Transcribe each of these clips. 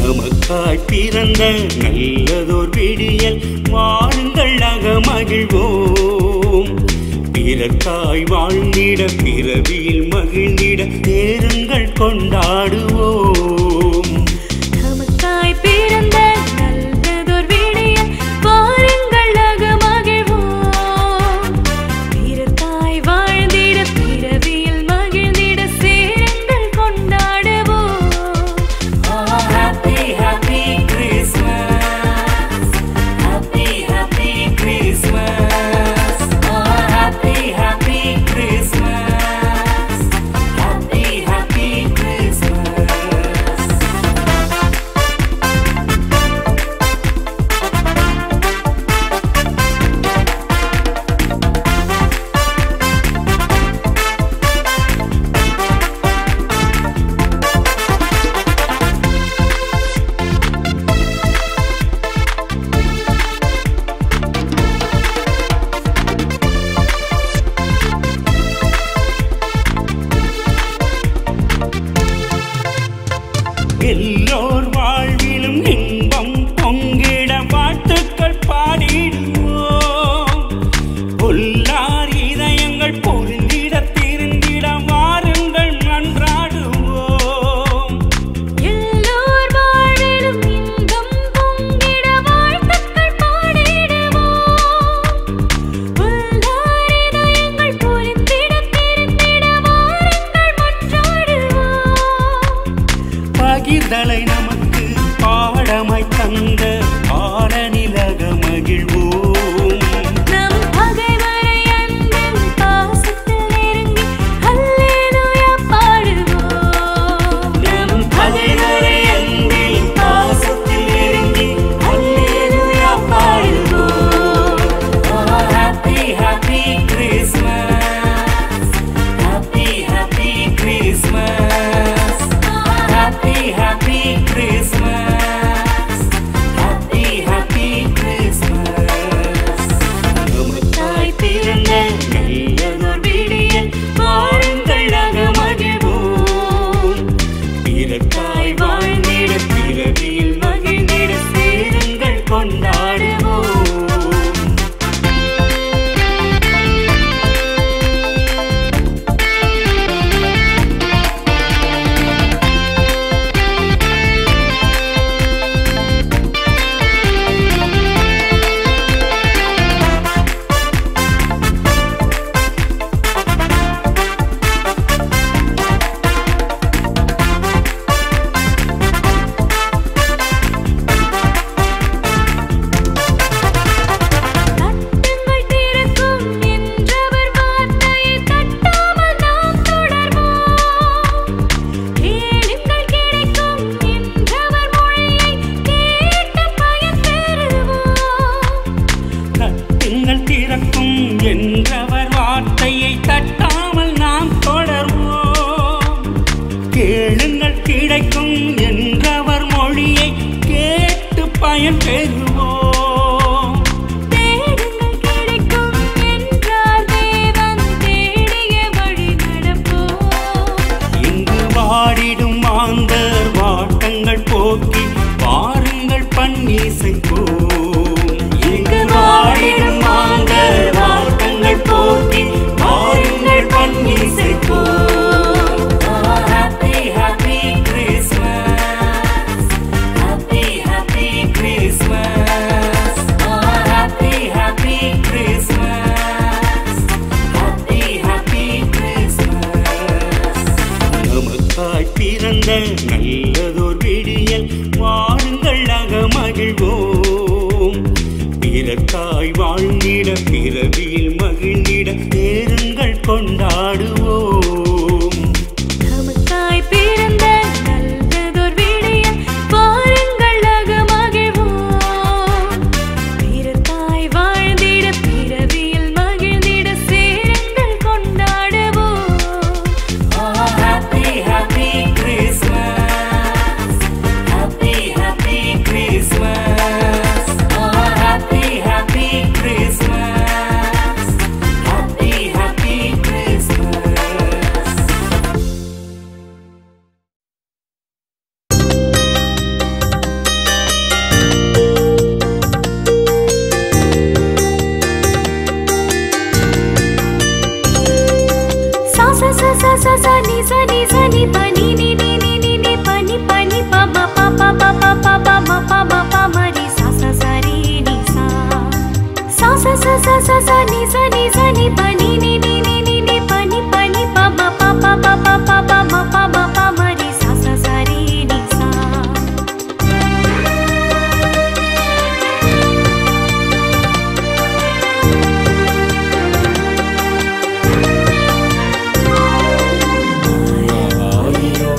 நமக்காய் பிறந்த நல்லதோர் விடியல் வாழுங்கள் அகமகிழ்வோம் பிறக்காய் வாழ்ந்திட பிறவியில் மகிழ்ந்திட தேருங்கள் கொண்டாடுவோம் நமக்காய் பிறந்த நல்லதோர் விடியல் வாருங்கள் அகமகிழ்வோம் பிறத்தாய் வாழ்ந்திட பிறவியில் மகிழ்ந்திட சேருங்கள் கொண்டாடுவோம் Happy, happy Christmas. Happy, happy Christmas. Oh, happy, happy Christmas. Happy, happy Christmas. எல்லோர் வாழ்விலும் இன்பம் பொங்கிட வாழ்த்துக்கள் பாடிடுவோம் பொல்லார் இதயங்கள் பொருந்திட திருந்திட வாருங்கள் நன்றாடுவோம் எல்லோர் வாழிலும் இன்பம் பொங்கிட வாழ்த்துக்கள் பாடிடுவோம் உள்ளார் இதயங்கள் பொலிந்திட திருந்திட வாருங்கள் மன்றாடுவோம் பகிர்தலை நமக்கு பாடமாய் தந்த பாடநிலக மகிழ்வோம் நம் பகைவரை அன்பில் பாசத்தில் நெருங்கி அல்லேலூயா பாடுவோம் நம் பகைவரை அன்பில் பாசத்தில் நெருங்கி அல்லேலூயா பாடுவோம். Oh, happy, happy Christmas. Happy, happy Christmas. Happy, happy Christmas. Happy, happy Christmas. நமக்காய் பிறந்த நல்லதோர் விடியல் வாழுங்கள் அகமகிழ்வோம். பிறக்காய் வாழ்ந்திட பிறவியில் மகிழ்ந்திட சேருங்கள் கொண்டாடுவோம் தட்டுங்கள் திறக்கும் என்றவர் வார்த்தையை தட்டாமல் நாம் தொடர்வோம் கேளுங்கள் கிடைக்கும் என்றவர் மொழியை கேட்டு பயன் பெறுவோம் தட்டுங்கள் திறக்கும் என்றவர் வார்த்தையை தட்டாமல் நாம் தொடர்வோம் கேளுங்கள் கிடைக்கும் என்றவர் மொழியை கேட்டு பயன் பெறுவோம் தேடுங்கள் கிடைக்கும் என்றார் தேவன் தேடிய வழி நடப்போம் இங்கு வாடிடும் மாந்தர் வாட்டங்கள் போக்கி வாருங்கள் பன்னீசைப்போம் இங்கு வாடிடும் மாந்தர் வாட்டங்கள் போக்கி வாருங்கள் பன்னீசைப்போம் Happy, happy Christmas. Happy, happy Christmas. Oh, happy, happy Christmas. Happy, happy Christmas. நமக்காய் பிறந்த நல்லதோர் விடியல் வாழுங்கள் அகமகிழ்வோம் பிறக்காய் வாழ்ந்திட பிறவியில் மகிழ்ந்திட தேருங்கள் கொண்டாடுவோம் நமக்காய் பிறந்த நல்லதோர் விடியல் வாருங்கள் அகமகிழ்வோம் பிறத்தாய் வாழ்ந்திட பிறவியில் மகிழ்ந்திட சேருங்கள் கொண்டாடுவோம் Oh, happy, happy Christmas. Happy, happy Christmas. Oh, happy, happy ப ப ப ப ம ப ம ப ம ரி சா சா சா ரி நி சா சா சா சா சா சா சா நி சா நி சா நி ப நி நி நி நி நி நி ப நி ப நி ப ம ப ப ப ப ப ப ம ப ம ப ம ரி சா சா சா ரி நி சா ஆராரியோ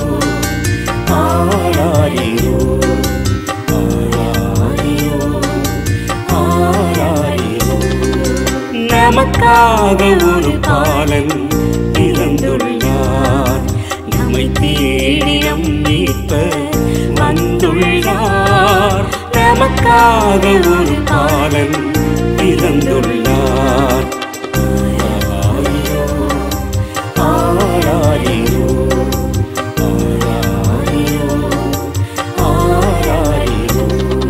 ஆராரியோ ஆராரியோ ஆராரியோ நமக்காக ஒரு பாலன் பிறந்துள்ளார் நம்மை தேடி நம் மீட்பர் வந்துள்ளார் நமக்காக ஒரு பாலன் பிறந்துள்ளார் ஆராரியோ ஆராரியோ ஆராரியோ ஆராரியோ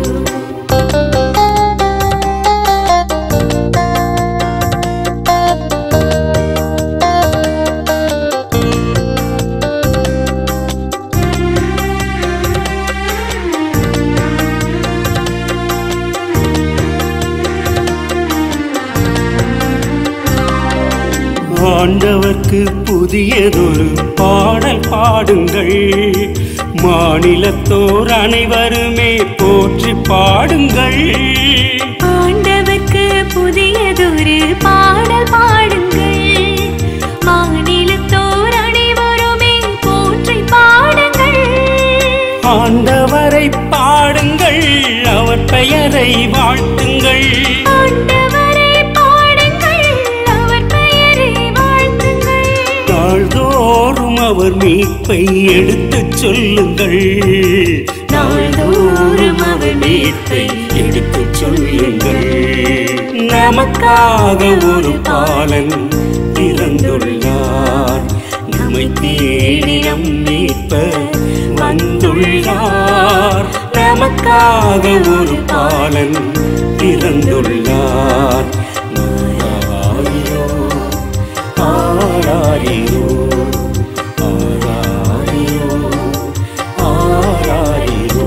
ஆண்டவர்க்கு புதியதொரு பாடல் பாடுங்கள் மாநிலத்தோர் அனைவருமே போற்றி பாடுங்கள் ஆண்டவர்க்கு புதியதொரு பாடல் பாடுங்கள் மாநிலத்தோர் அனைவருமே போற்றி பாடுங்கள் ஆண்டவரை பாடுங்கள் அவர் பெயரை வாழ்த்துங்கள் ஆண்டவரை பாடுங்கள் அவர் பெயரை வாழ்த்துங்கள் நாள்தோறும் அவர் மீட்பை எடுத்துச் சொல்லுங்கள் நாள்தோறும் அவர் மீட்பை எடுத்துச் சொல்லுங்கள் நமக்காக ஒரு பாலன் பிறந்துள்ளார் நம்மை தேடி நம் மீட்பர் வந்துள்ளார் நமக்காக ஒரு பாலன் பிறந்துள்ளார் ஆராரியோ ஆராரியோ ஆராரியோ ஆராரியோ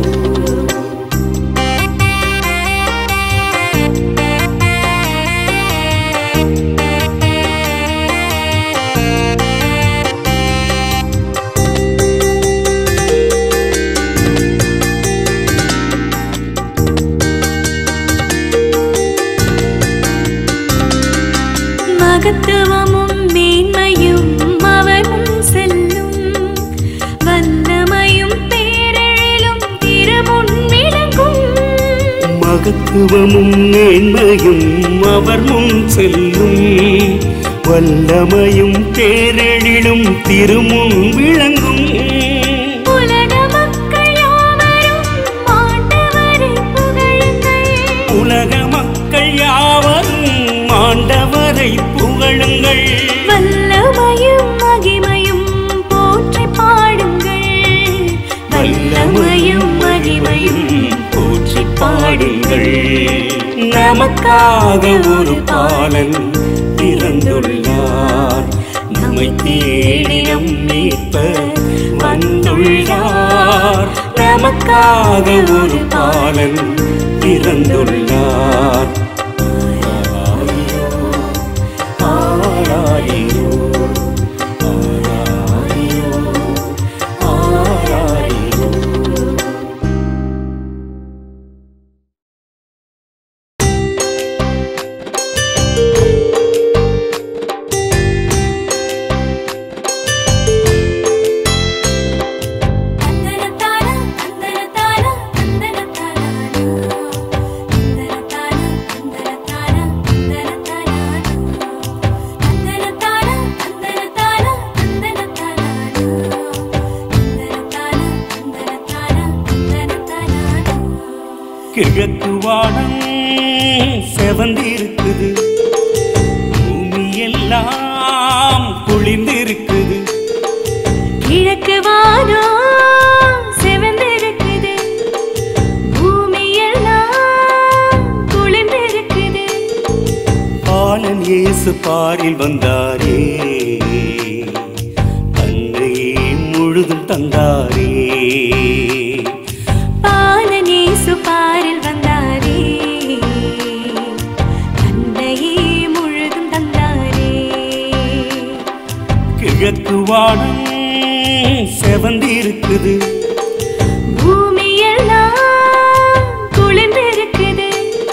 மகத்துவமும் மேன்மையும் அவர் முன் செல்லும் வல்லமையும் பேரெழிலும் திருமுன் விளங்கும் மகத்துவமும் மேன்மையும் அவர் முன் செல்லும் வல்லமையும் பேரெழிலும் திருமுன் விளங்கும் உலக மக்கள் யாவரும் ஆண்டவரை புகழுங்கள் உலக மக்கள் யாவரும் ஆண்டவரை புகழுங்கள் வல்லமையும் மகிமையும் போற்றி பாடுங்கள் வல்லமையும் மகிமையும் போற்றி பாடுங்கள் நமக்காக ஒரு பாலன் பிறந்துள்ளார் நம்மை தேடி நம் மீட்பர் வந்துள்ளார் நமக்காக ஒரு பாலன் பிறந்துள்ளார் ஆராரியோ ஆராரியோ ஆராரியோ தந்தனத்தான தந்தனத்தான தந்தனத்தான தந்தனத்தான தந்தனத்தான தந்தனத்தான தந்தனத்தான தந்தனத்தான தந்தனத்தான தந்தனத்தான தந்தனத்தான கிழக்கு வானம் செவந்திருக்குது பூமி எல்லாம் குளிர்ந்திருக்குது கிழக்கு வானம் சிவந்திருக்குது பூமி எல்லாம் குளிர்ந்திருக்குது பாலன் இயேசு பாரில் வந்தாரே தன்னையே முழுதும் தந்தாரே பா வானம் செவந்திருக்குது பூமி எல்லாம் குளிர்ந்திருக்குது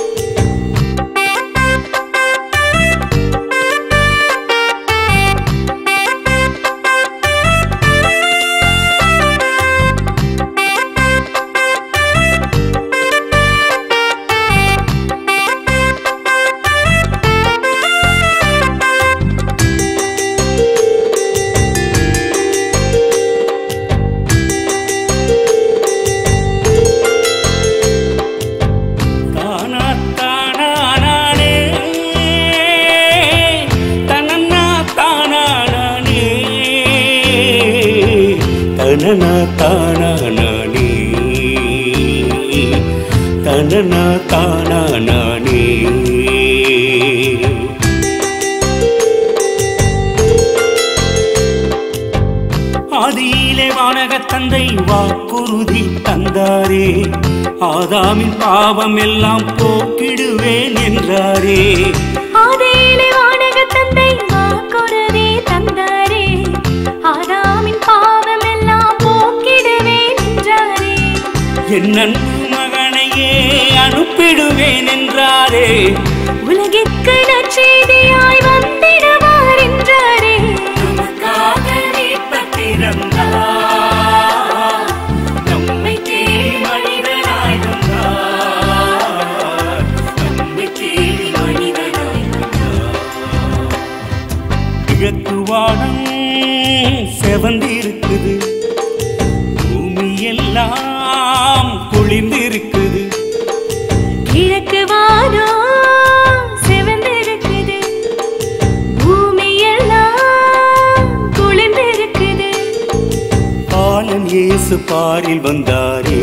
தானா தானா நானே தனனா தானா நானே தனனா தானா நானே தனனா தானா நானே ஆதியிலே வானகத் தந்தை வாக்குறுதி தந்தாரே ஆதாமின் பாவம் எல்லாம் போக்கிடுவேன் என்றாரே ஆதியிலே வானகத் தந்தை வாக்குறுதி தந்தாரே. ஆதாமின் பாவமெல்லாம் போக்கிடுவேன் என்றாரே. என் அன்பு மகனையே அனுப்பிடுவேன் என்றாரே உலகிற்கு நற்செய்தியாய் வந்திடுவார் என்றாரே. நமக்காக மீட்பர் பிறந்தார். நம்மை தேடி மனிதனாய் வந்தார். நம்மை தேடி மனிதனாய் வந்தார். கிழக்கு வானம் செவந்திருக்குது பூமி எல்லாம் குளிர்ந்திருக்குது கிழக்கு வானம் சிவந்திருக்குது. பூமி எல்லாம் குளிர்ந்திருக்குது. பாலன் இயேசு பாரில் வந்தாரே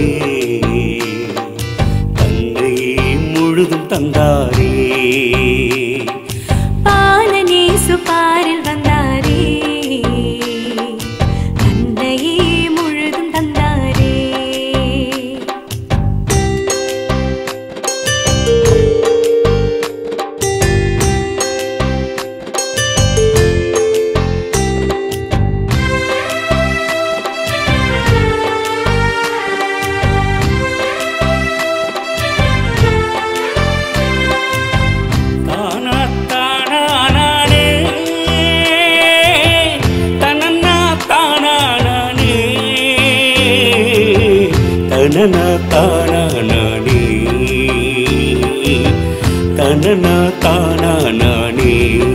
தன்னையே முழுதும் தந்தாரே பாலனேசு பாரில் வந்தாரே தந்தையே முழுதும் தந்தாரே தானா தானா நானே தனனா தானா நானே தனனா தானா நானே தனனா தானா நானே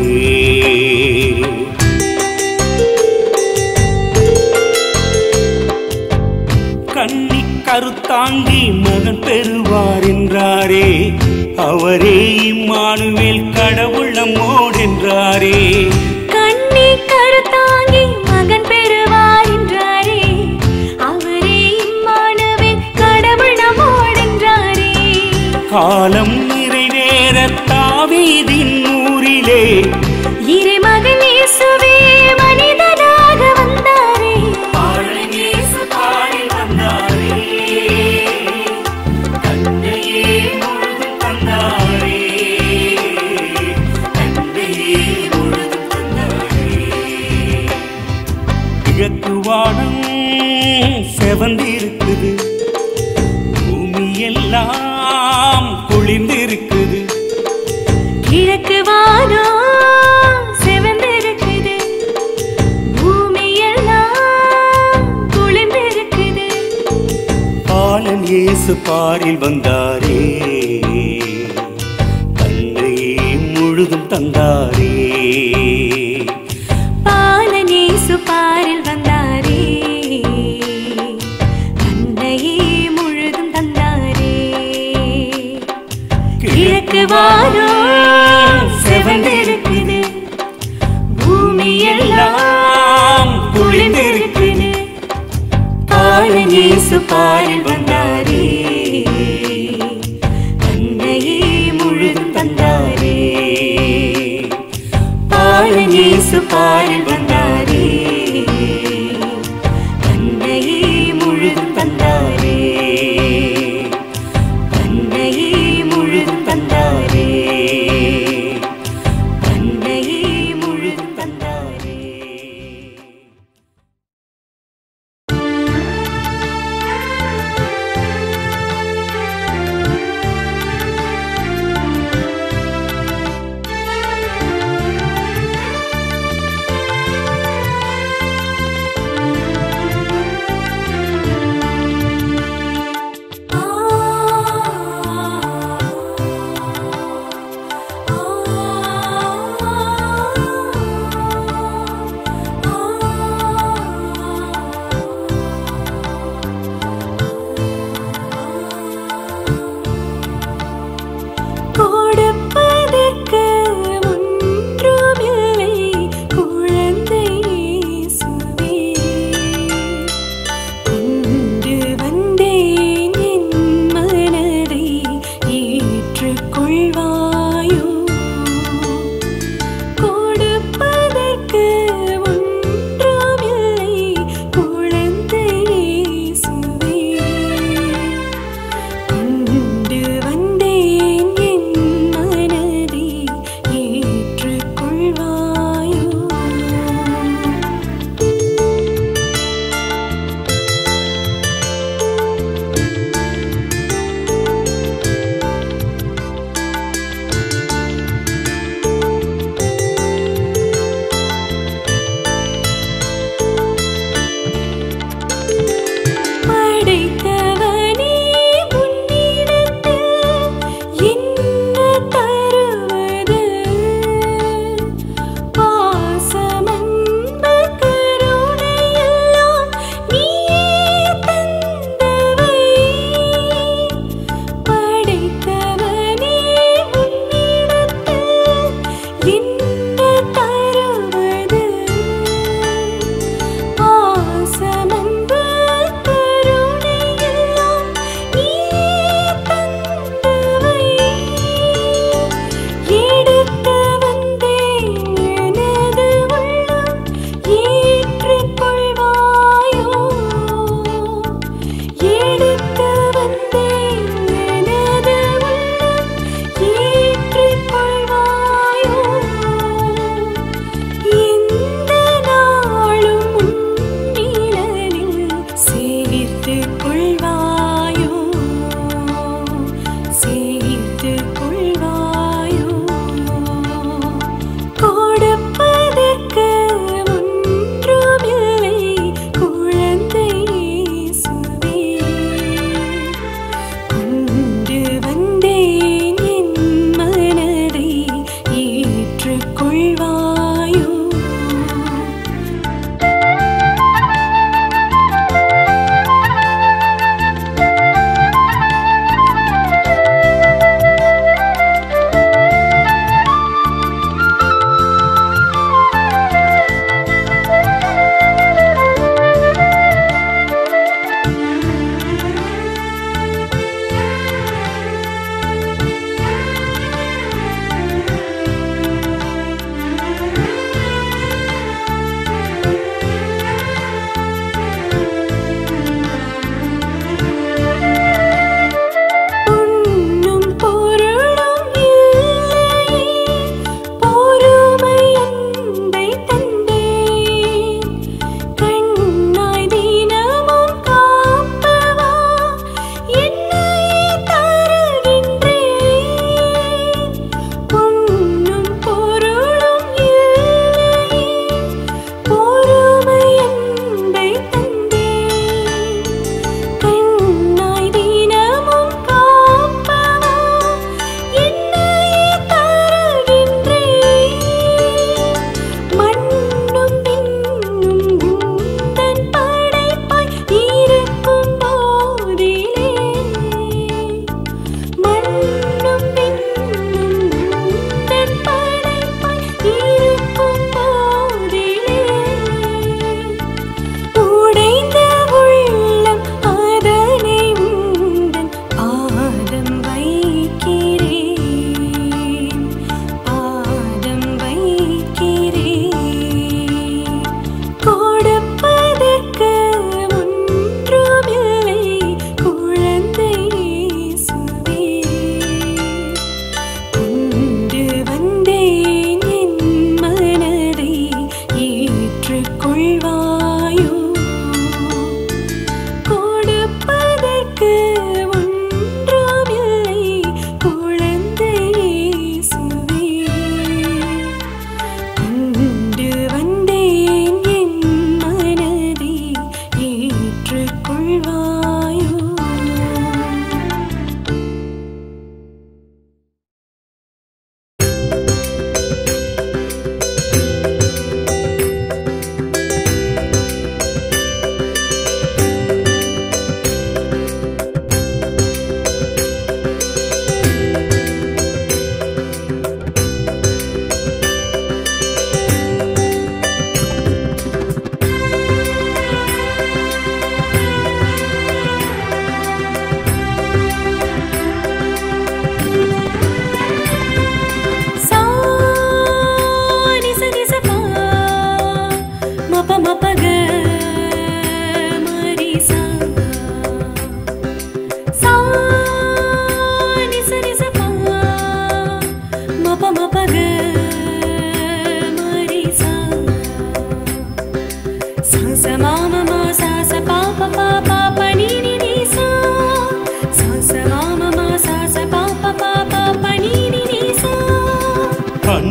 கன்னி கருத்தாங்கி மகன் பெறுவார் என்றாரே அவரே இம்மானுவேல் கடவுள் நம்மோடென்றாரே கண்ணி கருத்தாங்கி மகன் பெறுவார் என்றாரே அவரே இம்மானுவே கடவுள் நம்மோடென்றாரே காலம் நிறைவேற தாவீதின் ஊரிலே இறைமகன் இயேசுவே மனிதனாக வந்தாரே கிழக்கு வானம் செவந்திருக்குது பூமி எல்லாம் குளிர்ந்திருக்குது கிழக்கு வானம் சிவந்திருக்குது பூமி எல்லாம் குளிர்ந்திருக்குது பாலன் இயேசு பாரில் வந்தாரே தன்னையே முழுதும் தந்தாரே பாலனேசு பாரில் வந்தாரே தந்தையே முழுதும் தந்தாரே கிழக்கு வானம் சிவந்திருக்குது பூமி எல்லாம் குளிர்ந்திருக்குது பாலன் இயேசு பாரில் வந்தாரே தந்தையே முழுதும் தந்தாரே பாலன் இயேசு பாரில் வந்தாரே தந்தையே முழுதும் தந்தாரே தந்தையே முழுதும் தந்தாரே தந்தையே முழுதும் தந்தாரே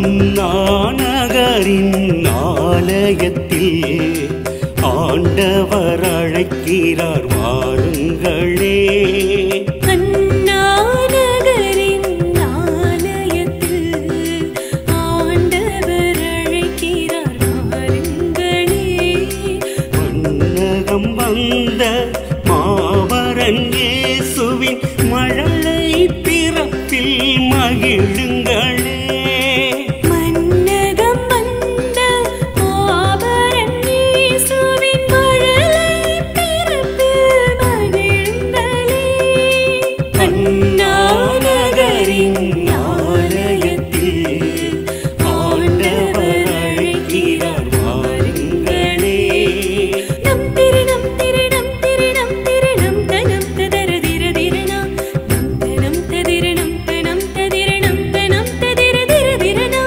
அண்ணாநகரின் ஆலயத்தில் ஆண்டவர் அழைக்கிறார் வாருங்களே அண்ணா நகரின் ஆலயத்தில் ஆண்டவர் அழைக்கிறார் வாருங்களே மன்னகம் வந்த மாபரன் இயேசுவின் மழலை பிறப்பில் மகிழுங்களே மன்னகம் வந்த மாபரன் இயேசுவின் மழலை பிறப்பில் மகிழுங்களே அண்ணா நகரின் ஆலயத்தில் ஆண்டவர் அழைக்கிறார் வாருங்களே நம் திரினம் திரினம் திரினம் திரினம் தனம் ததர திர திரணா நம் தனம் ததிரணம் தனம் ததிரணம் தனம் ததிர திர திரணா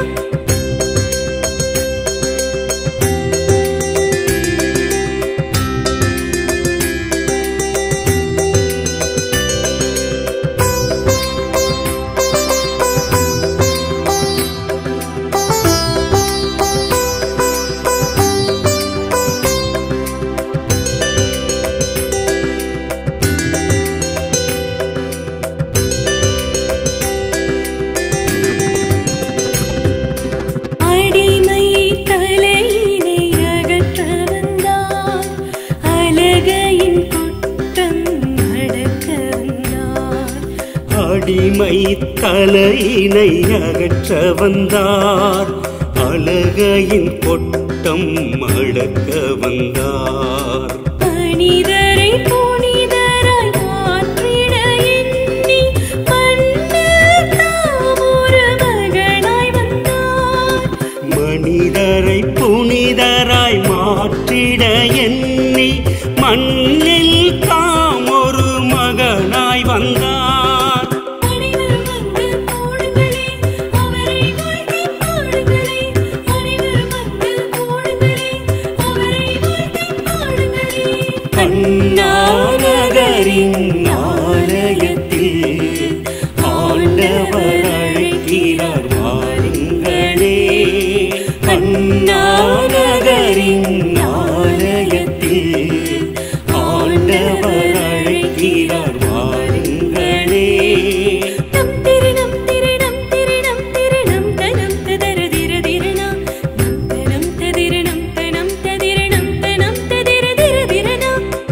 அடிமை தலையினை அகற்ற வந்தார் அழகையின் குற்றம் அடக்க வந்தார் அடிமை தலையினை அகற்ற வந்தார் அழகையின் கொட்டம் அடக்க வந்தார் மனிதரை புனிதராய் மாற்றிட எண்ணி மண்ணில் தாம் ஒரு மகனாய் வந்தார் மனிதரை புனிதராய் மாற்றிட எண்ணி மண்ணில் தாம் ஒரு மகனாய் வந்தார் அனைவரும் வந்து பாடுங்களே அவரை வாழ்த்தி பாடுங்களே அனைவரும் வந்து பாடுங்களே அவரை வாழ்த்தி பாடுங்களே அண்ணா நகரின் ஆலயத்தில் ஆண்டவர் அழைக்கிறார் வாருங்களே அண்ணா நகரின் ஆலயத்தில் ஆண்டவர் அழைக்கிறார் வாருங்களே நம் திரினம் திரினம் திரினம் திரினம் தனம் ததர திர திரணா நம் தனம் ததிரணம் தனம் ததிரணம் தனம் ததிர திர திரணா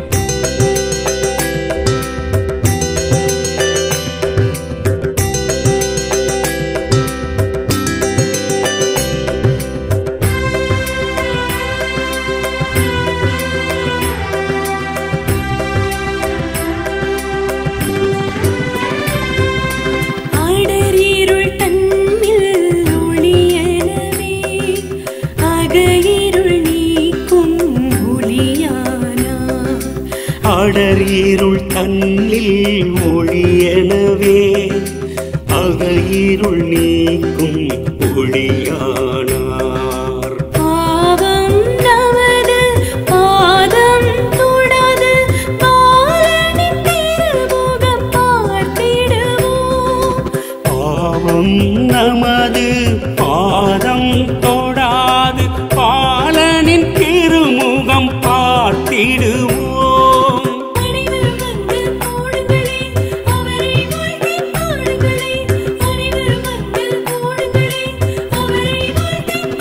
அடரிருள் தன்னில் ஒளியனவே அகையிருள் நீக்கும் ஒளியானார் அடரீருள் தன்னில் ஒளியனவே அகையிருள் நீக்கும் ஒளியானார் பாவம் நமது பாதம் தொடாது பாலனின் திருமுகம் பார்த்திடுவோம் பாவம் நமது பாதம் தொடாது பாலனின் திருமுகம் பார்த்திடுவோம் அனைவரும் வந்து பாடுங்களே அவரை வாழ்த்தி பாடுங்களே அனைவரும் வந்து பாடுங்களே அவரை வாழ்த்தி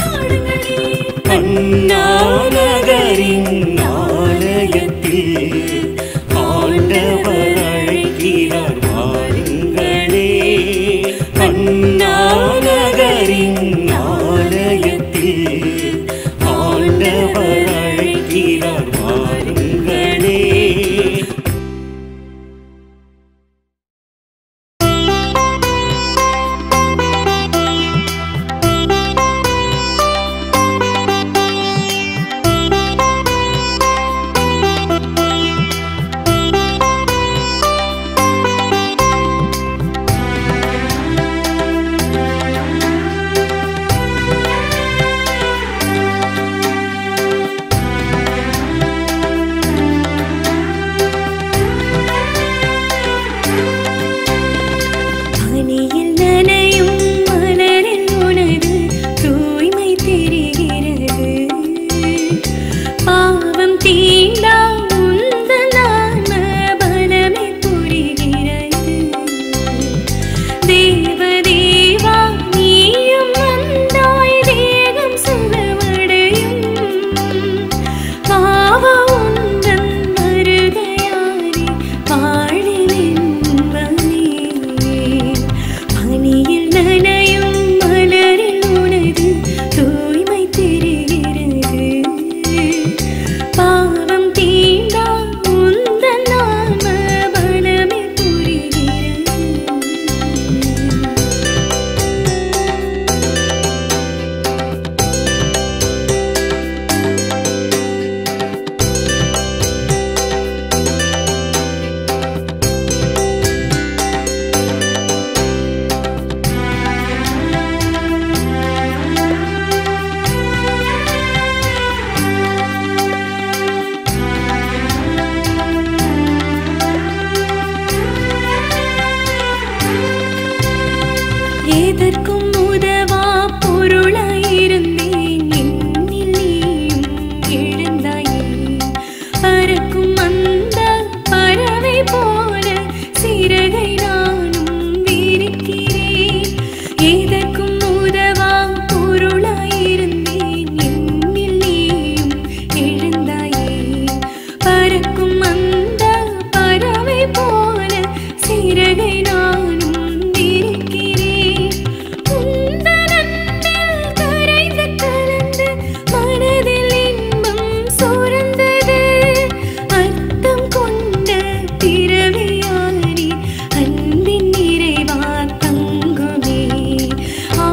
பிறகை நானும் இருக்கிறேன் உந்தன் அன்பில் கரைந்து கலந்து மனதில் இன்பம் சுரந்தது அர்த்தம் கொண்ட பிறவியானி அன்பின் நிறைவா தங்குமே ஆ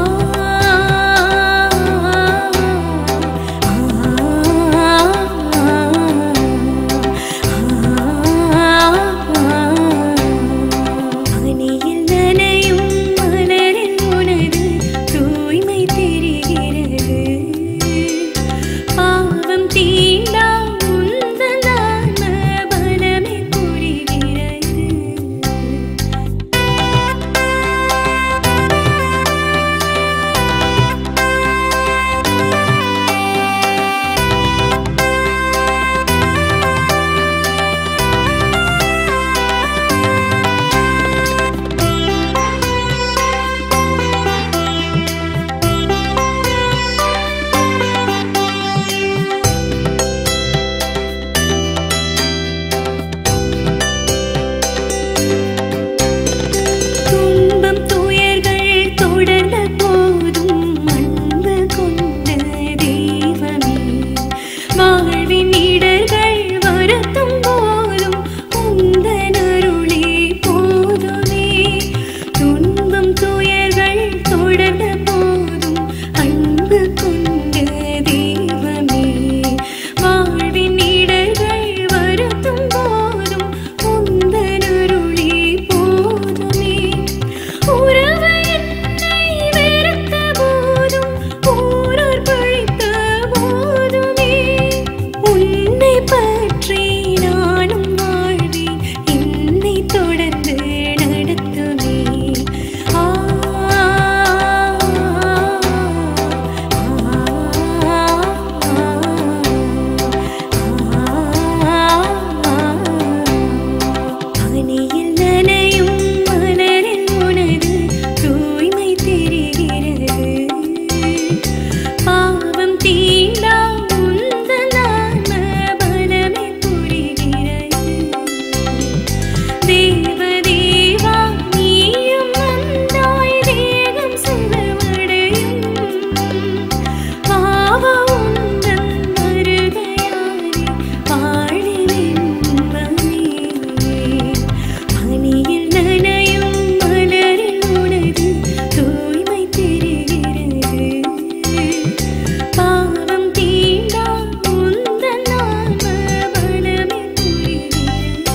அணியில் நனையும் மலரில் உனது தூய்மை தெரிகிறது பாவம் தீண்டா உந்தன் ஆன்ம பலமே புரிகிறது துன்பம் துயர்கள் தொடர்ந்த போதும் அன்பு கொண்ட தெய்வமே வாழ்வின் இடர்கள் வருத்தும் போதும் உந்தன் அருளே போதுமே துன்பம் துயர்கள் தொடர்ந்த போதும் அன்பு கொண்ட தெய்வமே வாழ்வின் இடர்கள் வருத்தும் போதும் உந்தன் அருளே போதுமே உறவு என்னை வெறுத்த போதும் ஊரார் பழித்த போதுமே உன்னை பற்றி நானும் வாழ்வேன் என்னை தொடர்ந்து நடத்துவே ஆ அணியில் நனையும் மலரில் உனது தூய்மை தெரிகிறது பாவம் தீண்டா உந்தன் ஆன்ம பலமே புரிகிறது தேவதேவா நீயும் வந்தாய் தேகம் செலவடையும் பாவ உந்தன் வருகையாலே வாழில் இன்பமே பனியில் நனையும் மலரில் உனது தூய்மை தெரிகிறது பாவம் தீண்டா உந்தன் ஆன்ம பலமே புரிகிறது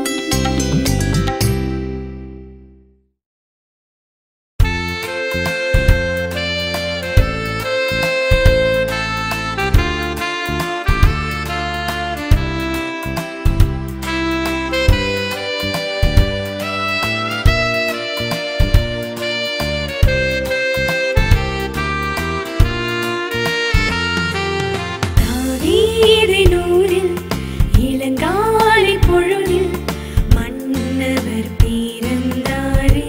தாவீதினூரில் இளங்காலை பொழுதில் மன்னவர் பிறந்தாரே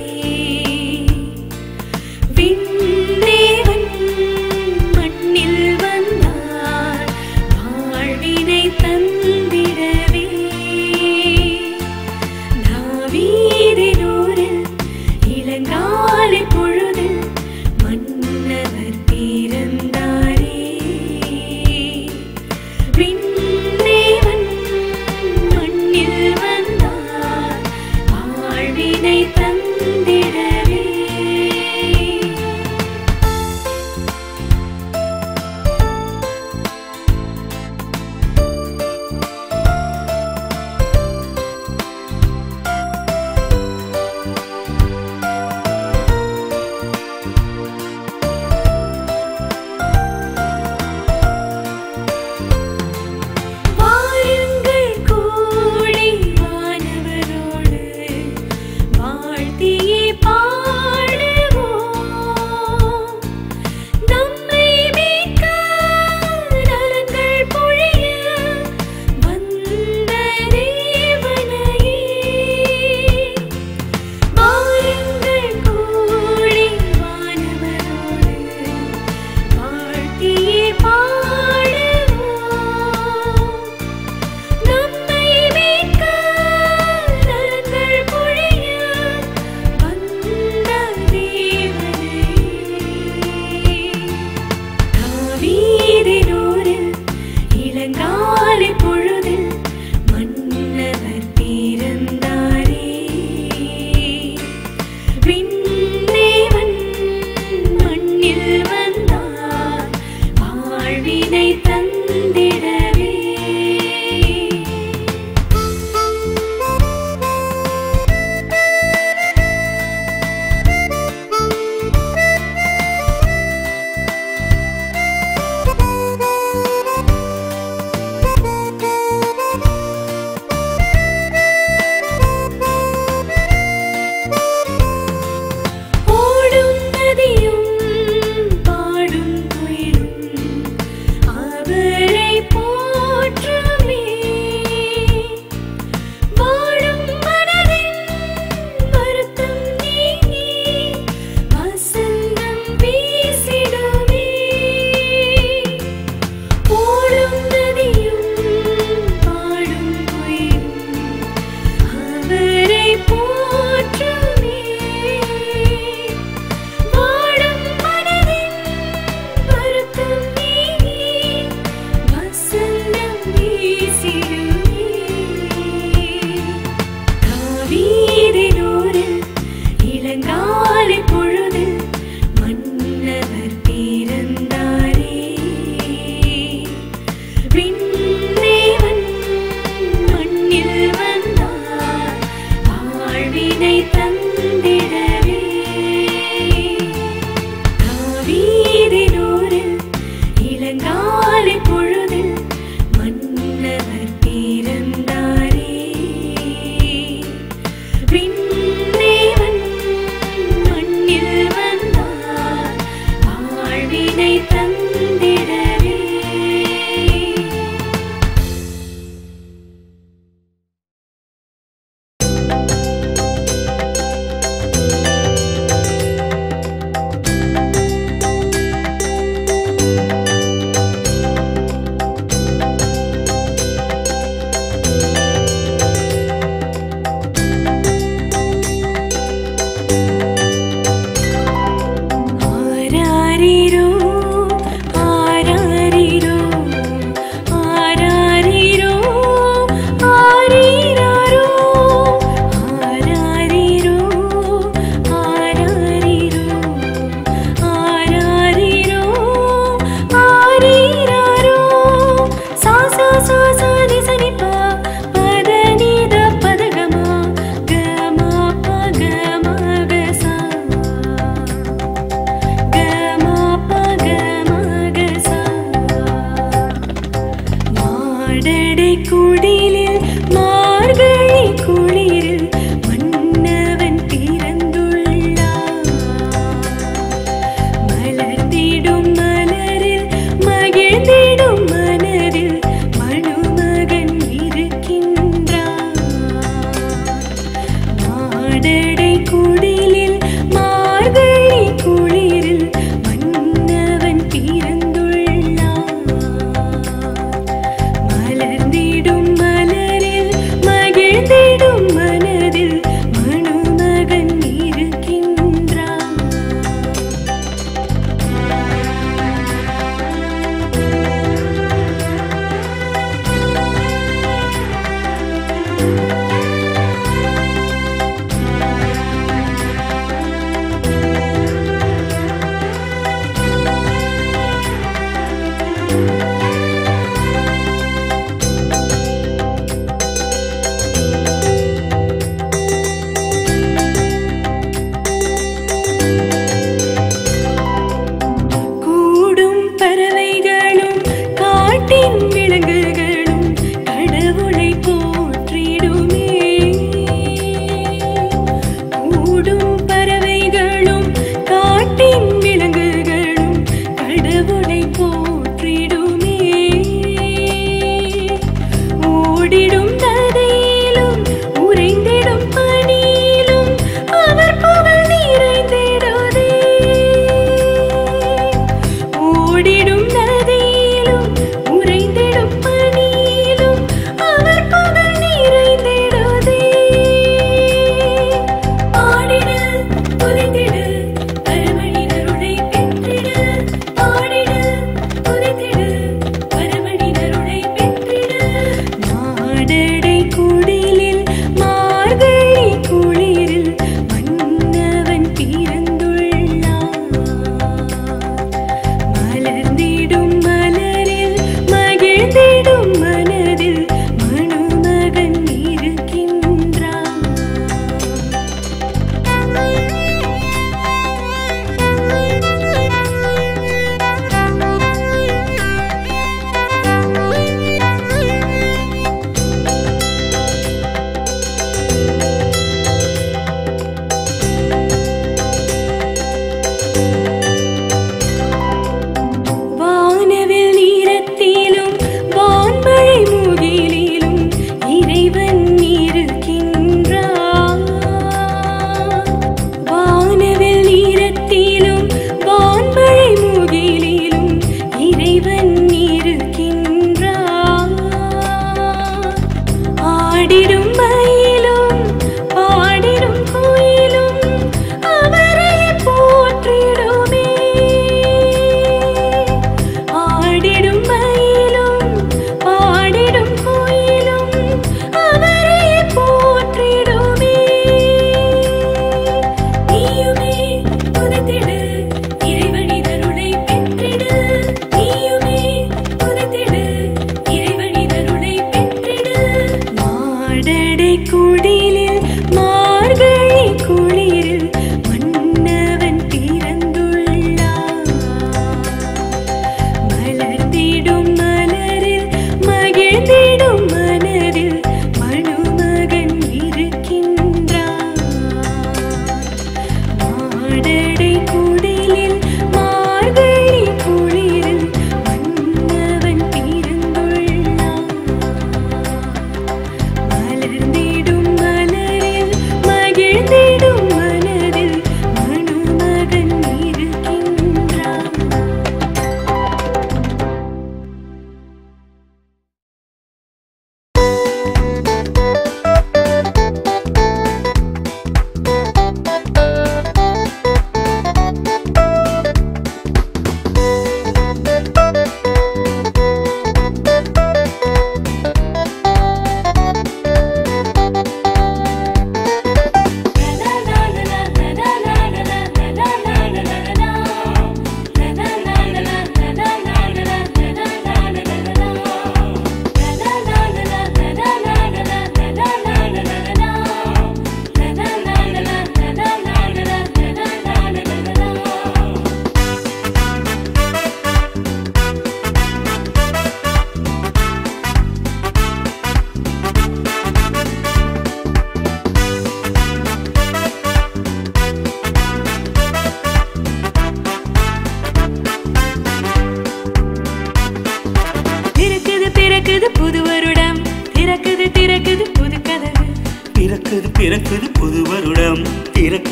விண்ணேவன் மண்ணில் வந்தார் வாழ்வினை தந்திடவே தாவீதினூரில் இளங்காலை பொழுதில் மன்னவர் பிறந்தாரே விண்ணேவன் மண்ணில் வந்தார் வாழ்வினை தந்திடவே வாருங்கள் கூடி வானவரோடு வாழ்த்தியே பாடுவோம் நம்மை மீட்க நலங்கள் பொழிய வந்த தேவனையே வாருங்கள் கூடி வானவரோடு வாழ்த்தியே பாடுவோம் நம்மை மீட்க நலங்கள் பொழிய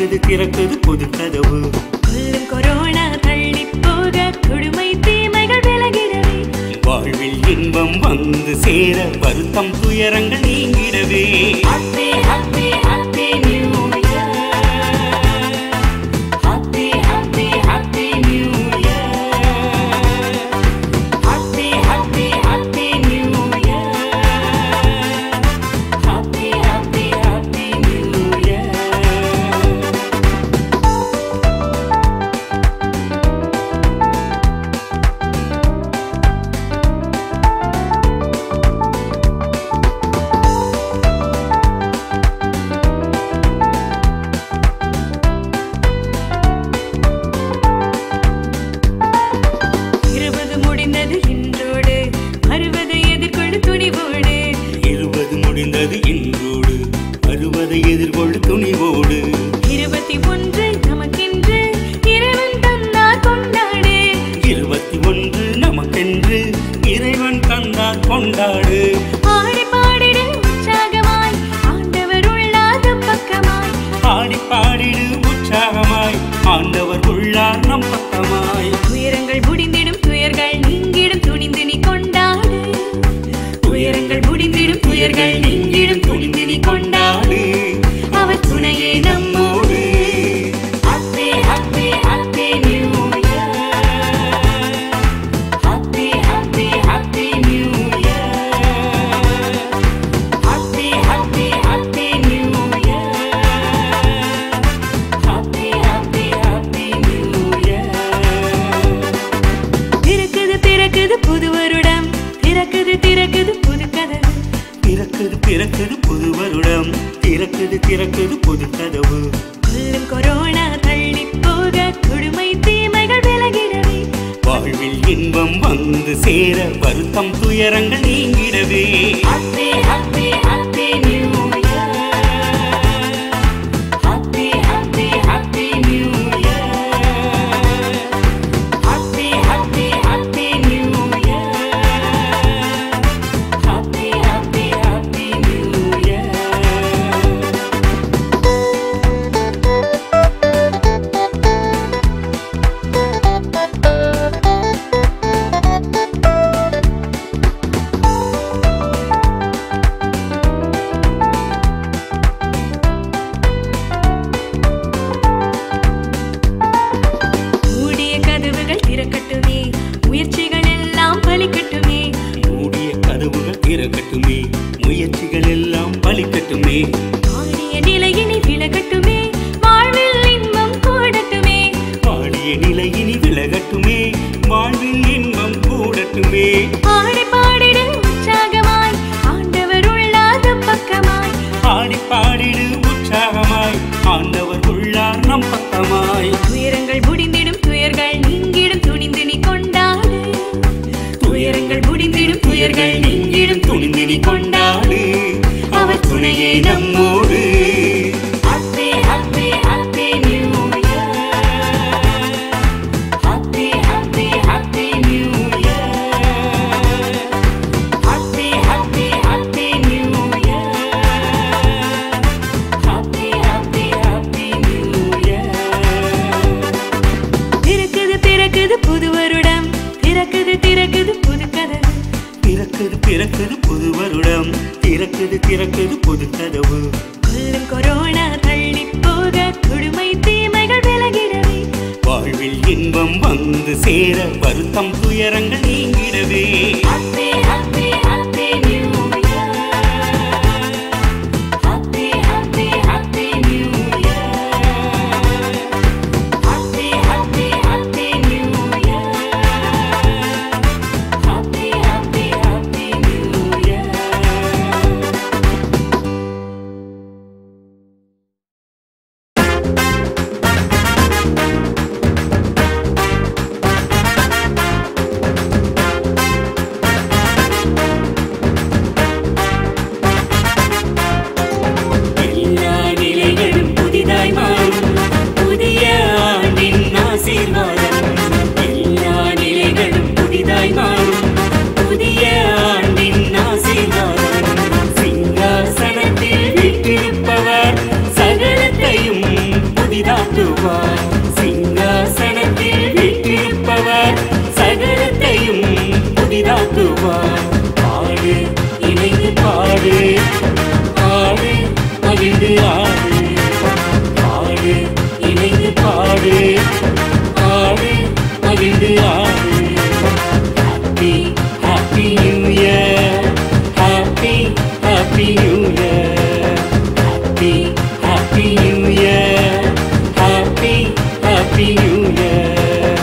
திறக்குது திறக்குது புது கதவு கொல்லும் கொரோனா தள்ளி போக கொடுமை தீமைகள் விலகிடவே வாழ்வில் இன்பம் வந்து சேர வருத்தம் துயரங்கள் நீங்கிடவே happy happy happy new year happy happy happy new year happy happy happy new year happy happy happy new year இருபது முடிந்தது இன்றோடு அறுபது எதிர்கொண்டு துணிவோடு இருபது முடிந்தது இன்றோடு அறுபதை எதிர்கொள் துணிவோடு இருபத்தி ஒன்று நமக்கென்று இறைவன் தந்தார் கொண்டாடு இருபத்தி ஒன்று நமக்கென்று இறைவன் தந்தார் கொண்டாடு ஆடி பாடிடு உற்சாகமாய் ஆண்டவர் உள்ளாத பக்கமாய் பாடி பாடிடு உற்சாகமாய் ஆண்டவர் உள்ளார் நம் பக்கமாய் துயரங்கள் முடிந்திடும் துயர்கள் நீங்கிடும் துணிந்து நீ கொண்டாடு துயரங்கள் முடிந்திடும் துயர்கள் நீங்கிடும் துணிந்து நீ கொண்டாடு அவர் துணையே நம்மோடு happy happy happy new year happy happy happy new year happy happy happy new year happy happy happy new year பிறக்குது பிறக்குது புது வருடம் திறக்குது திறக்குது புது கதவு பிறக்குது பிறக்குது புது வருடம் திறக்குது திறக்குது புது கதவு கொல்லும் கொரோனா தள்ளி போக கொடுமை தீமைகள் விலகிடவே வாழ்வில் இன்பம் வந்து சேர வருத்தம் துயரங்கள் நீங்கிடவே happy happy happy new year happy happy happy new year happy happy happy new year happy happy happy new year மூடிய கதவுகள் திறக்கட்டுமே முயற்சிகள் எல்லாம் பலிக்கட்டுமே மூடிய கதவுகள் திறக்கட்டுமே முயற்சிகள் எல்லாம் பலிக்கட்டுமே ஆடிய நிலையினை விலகட்டுமே வாழ்வில் இன்பம் கூடட்டுமே பாடிய நிலையினி விலகட்டுமே வாழ்வில் இன்பம் கூடட்டுமே ஆடி பாடிடு உற்சாகமாய் ஆண்டவர் உள்ளாத பக்கமாய் பாடி பாடிடு உற்சாகமாய் ஆண்டவர் உள்ளார் நம் பக்கமாய் துயரங்கள் முடிந்திடும் துயர்கள் நீங்கிடும் துணிந்து நீ கொண்டாடு துயரங்கள் முடிந்திடும் துயர்கள் நீங்கிடும் துணிந்து நீ கொண்டாடு அவர் துணையே நம்மோடு happy happy happy new year happy happy happy new year happy happy happy new year happy happy happy new year திறக்குது திறக்குது புது வருடம் திறக்குது திறக்குது புது கதவு பிறக்குது பிறக்குது புது வருடம் திறக்குது திறக்குது புது கதவு கொல்லும் கொரோனா தள்ளி போக கொடுமை தீமைகள் விலகிடவே வாழ்வில் இன்பம் வந்து சேர வருத்தம் துயரங்கள் நீங்கிடவே happy happy happy new year happy happy happy new year happy happy happy new year happy happy happy new year Happy புதிதாக்குவார் சிங்காசனத்தில் வீற்றிருப்பவர் சகலத்தையும் புதிதாக்குவார் பாடு இணைந்து பாடு பாடு மகிழ்ந்து ஆடு பாடு இணைந்து பாடு பாடு மகிழ்ந்து ஆடு happy happy new year happy happy new year happy happy new year happy happy new year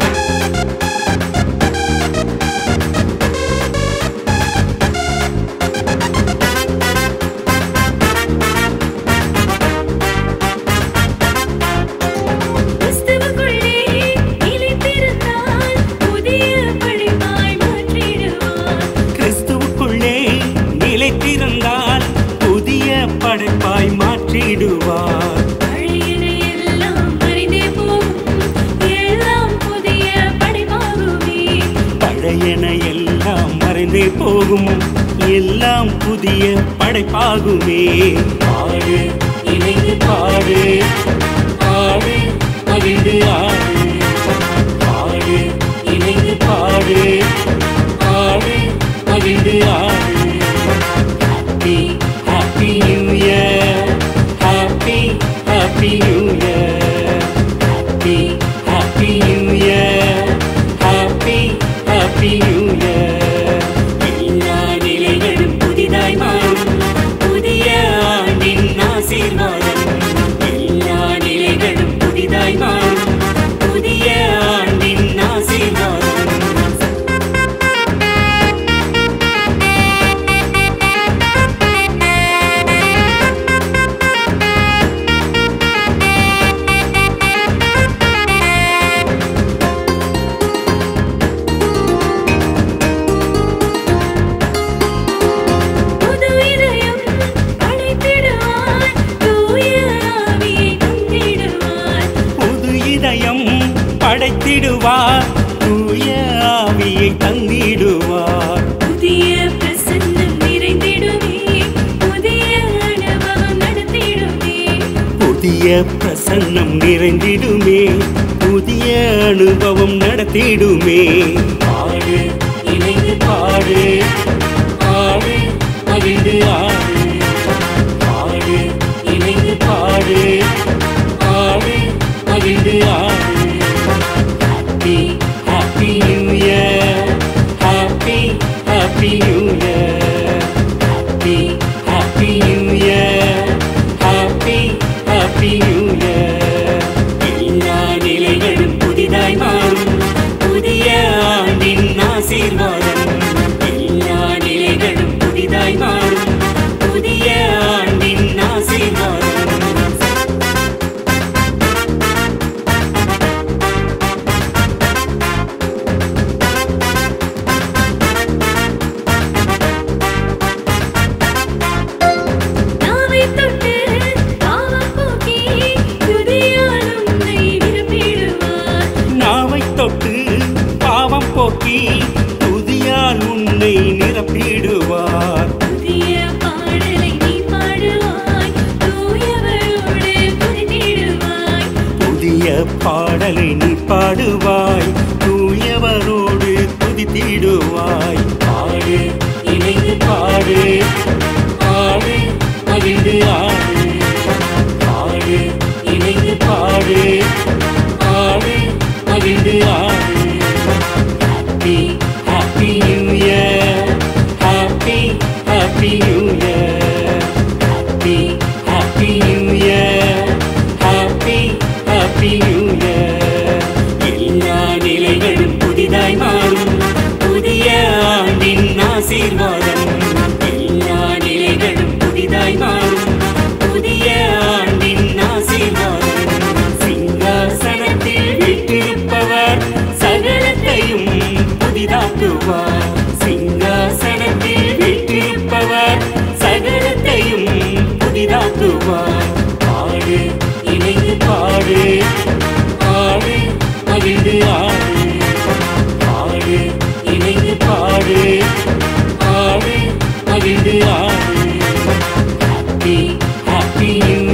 கிறிஸ்துவுக்குள்ளே நிலைத்திருந்தால் புதிய படைப்பாய் மாற்றிடுவார் கிறிஸ்துவுக்குள்ளே நிலைத்திருந்தால் புதிய படைப்பாய் மாற்றிடுவார் பழையன எல்லாம் மறைந்தே போகும் எல்லாம் புதிய படைப்பாகுமே பழையன எல்லாம் மறைந்தே போகும் எல்லாம் புதிய படைப்பாகுமே பாடு இணைந்து பாடு பாடு மகிழ்ந்து ஆடு பாடு இணைந்து பாடு பாடு மகிழ்ந்து ஆடு happy happy new year happy happy new year happy happy new year happy happy new year எல்லா நிலைகளும் புதிதாய் மாறும் புதிய ஆண்டின் ஆசீர்வாதம் எல்லா நிலைகளும் புதிதாய் மாறும் புதிய ஆண்டின் ஆசீர்வாதம் புது இதயம் படைத்திடுவார் தூய ஆவியை தந்திடுவார் புது இதயம் படைத்திடுவார் தூய ஆவியை தந்திடுவார் புதிய பிரசன்னம் நிறைந்திடுமே புதிய அனுபவம் நடத்திடுமே புதிய பிரசன்னம் நிறைந்திடுமே புதிய அனுபவம் நடத்திடுமே பாடு இணைந்து பாடு பாடு மகிழ்ந்து ஆடு பாடு இணைந்து பாடு பாடு மகிழ்ந்து ஆடு happy happy new year happy happy new year happy happy new year happy happy new year எல்லா நிலைகளும் புதிதாய் மாறும் புதிய ஆண்டின் ஆசீர்வாதம் எல்லா நிலைகளும் புதிதாய் மாறும் புதிய ஆண்டின் ஆசீர்வாதம் நாவை தொட்டு பாவம் போக்கி துதியால் உன்னை விரும்பிடுவார் நாவை தொட்டு பாவம் போக்கி துதியால் உன்னை நிரப்பிடுவார் புதிய பாடலை நீ பாடுவாய் தூயவரோடு புரிந்திடுவாய் புதிய பாடலை நீ பாடுவாய் தூயவரோடு துதித்திடுவாய் பாடு இணைந்து பாடு பாடு மகிழ்ந்து ஆடு பாடு இணைந்து பாடு பாடு மகிழ்ந்து ஆடு happy happy new year happy happy new year happy happy new year happy happy new year எல்லா நிலைகளும் புதிதாய் மாறும் புதிய ஆண்டின் ஆசீர்வாதம் எல்லா நிலைகளும் புதிதாய் மாறும் புதிய ஆண்டின் ஆசீர்வாதம் சிங்காசனத்தில் வீற்றிருப்பவர் சகலத்தையும் புதிதாக்குவார் சிங்காசனத்தில் வீற்றிருப்பவர் சகலத்தையும் புதிதாக்குவார் பாடு இணைந்து பாடு பாடு மகிழ்ந்து ஆடு பாடு இணைந்து பாடு பாடு மகிழ்ந்து ஆடு ஹாப்பி ஹாப்பி நியூ